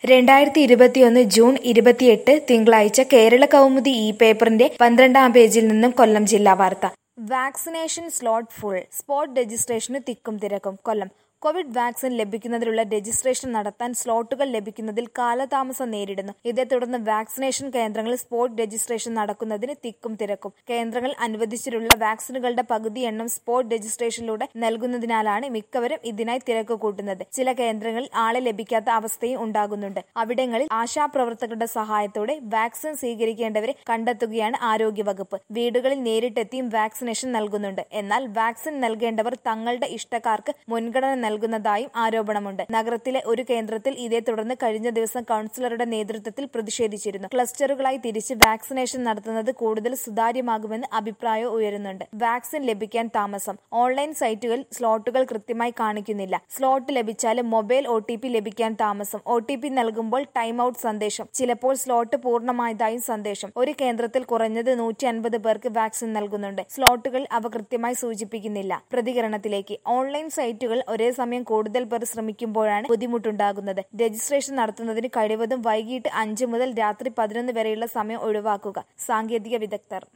രണ്ടായിരത്തി ഇരുപത്തിയൊന്ന് ജൂൺ ഇരുപത്തിയെട്ട് തിങ്കളാഴ്ച കേരള കൗമുദി ഇ പേപ്പറിന്റെ പന്ത്രണ്ടാം പേജിൽ നിന്നും കൊല്ലം ജില്ലാ വാർത്ത വാക്സിനേഷൻ സ്ലോട്ട് ഫുൾ സ്പോട്ട് രജിസ്ട്രേഷന് തിക്കും തിരക്കും കൊല്ലം കോവിഡ് വാക്സിൻ ലഭിക്കുന്നതിനുള്ള രജിസ്ട്രേഷൻ നടത്താൻ സ്ലോട്ടുകൾ ലഭിക്കുന്നതിൽ കാലതാമസം നേരിടുന്നു ഇതേ തുടർന്ന് വാക്സിനേഷൻ കേന്ദ്രങ്ങളിൽ സ്പോട്ട് രജിസ്ട്രേഷൻ നടക്കുന്നതിന് തിക്കും തിരക്കും കേന്ദ്രങ്ങൾ അനുവദിച്ചിട്ടുള്ള വാക്സിനുകളുടെ പകുതി എണ്ണം സ്പോട്ട് രജിസ്ട്രേഷനിലൂടെ നൽകുന്നതിനാലാണ് മിക്കവരും ഇതിനായി തിരക്ക് കൂട്ടുന്നത് ചില കേന്ദ്രങ്ങളിൽ ആളെ ലഭിക്കാത്ത അവസ്ഥയും ഉണ്ടാകുന്നുണ്ട് അവിടങ്ങളിൽ ആശാപ്രവർത്തകരുടെ സഹായത്തോടെ വാക്സിൻ സ്വീകരിക്കേണ്ടവരെ കണ്ടെത്തുകയാണ് ആരോഗ്യവകുപ്പ് വീടുകളിൽ നേരിട്ടെത്തിയും വാക്സിനേഷൻ നൽകുന്നുണ്ട് എന്നാൽ വാക്സിൻ നൽകേണ്ടവർ തങ്ങളുടെ ഇഷ്ടക്കാർക്ക് മുൻഗണന നൽകുന്നതായും ആരോപണമുണ്ട് നഗരത്തിലെ ഒരു കേന്ദ്രത്തിൽ ഇതേ തുടർന്ന് കഴിഞ്ഞ ദിവസം കൌൺസിലറുടെ നേതൃത്വത്തിൽ പ്രതിഷേധിച്ചിരുന്നു ക്ലസ്റ്ററുകളായി തിരിച്ച് വാക്സിനേഷൻ നടത്തുന്നത് കൂടുതൽ സുതാര്യമാകുമെന്ന് അഭിപ്രായം ഉയരുന്നുണ്ട് വാക്സിൻ ലഭിക്കാൻ താമസം ഓൺലൈൻ സൈറ്റുകൾ സ്ലോട്ടുകൾ കൃത്യമായി കാണിക്കുന്നില്ല സ്ലോട്ട് ലഭിച്ചാലും മൊബൈൽ ഒ ലഭിക്കാൻ താമസം ഒ നൽകുമ്പോൾ ടൈം ഔട്ട് സന്ദേശം ചിലപ്പോൾ സ്ലോട്ട് പൂർണ്ണമായതായും സന്ദേശം ഒരു കേന്ദ്രത്തിൽ കുറഞ്ഞത് നൂറ്റി അൻപത് പേർക്ക് വാക്സിൻ നൽകുന്നുണ്ട് സ്ലോട്ടുകൾ അവ കൃത്യമായി സൂചിപ്പിക്കുന്നില്ല പ്രതികരണത്തിലേക്ക് ഓൺലൈൻ സൈറ്റുകൾ ഒരേ സമയം കൂടുതൽ പേർ ശ്രമിക്കുമ്പോഴാണ് ബുദ്ധിമുട്ടുണ്ടാകുന്നത് രജിസ്ട്രേഷൻ നടത്തുന്നതിന് കഴിവതും വൈകിട്ട് അഞ്ച് മുതൽ രാത്രി പതിനൊന്ന് വരെയുള്ള സമയം ഒഴിവാക്കുക സാങ്കേതിക വിദഗ്ധർ